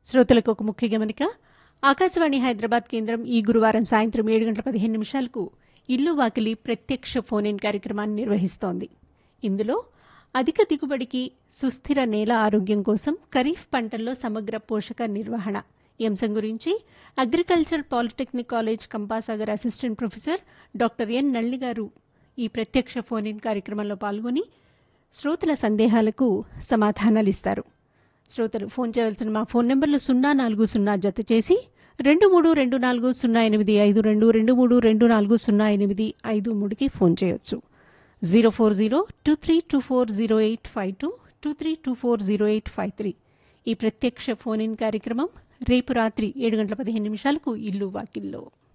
శ్రోతలకు ఒక ముఖ్య గమనిక ఆకాశవాణి హైదరాబాద్ కేంద్రం ఈ గురువారం సాయంత్రం ఏడు గంటల పదిహేను నిమిషాలకు ఇల్లు వాకిలి ప్రత్యక్ష ఫోన్ ఇన్ కార్యక్రమాన్ని నిర్వహిస్తోంది ఇందులో అధిక దిగుబడికి సుస్థిర నేల ఆరోగ్యం కోసం ఖరీఫ్ పంటల్లో సమగ్ర పోషక నిర్వహణ ఈ అంశం గురించి agriculture polytechnic college Kampasagar assistant professor doctor N Nalli గారు ఈ ప్రత్యక్ష ఫోన్ ఇన్ కార్యక్రమంలో పాల్గొని శ్రోతల సందేహాలకు సమాధానాలు ఇస్తారు శ్రోతలు ఫోన్ చేయవలసిన మా ఫోన్ నెంబర్లు సున్నా నాలుగు సున్నా జత చేసి రెండు మూడు రెండు నాలుగు సున్నా ఎనిమిది ఐదు రెండు రెండు మూడు రెండు నాలుగు సున్నా ఎనిమిది ఐదు మూడుకి ఫోన్ చేయొచ్చు zero four zero two three two four zero eight five two two three two four zero eight five three ఈ ప్రత్యక్ష ఫోన్ ఇన్ కార్యక్రమం రేపు రాత్రి ఏడు గంటల పదిహేను నిమిషాలకు ఇల్లు వాకిల్లో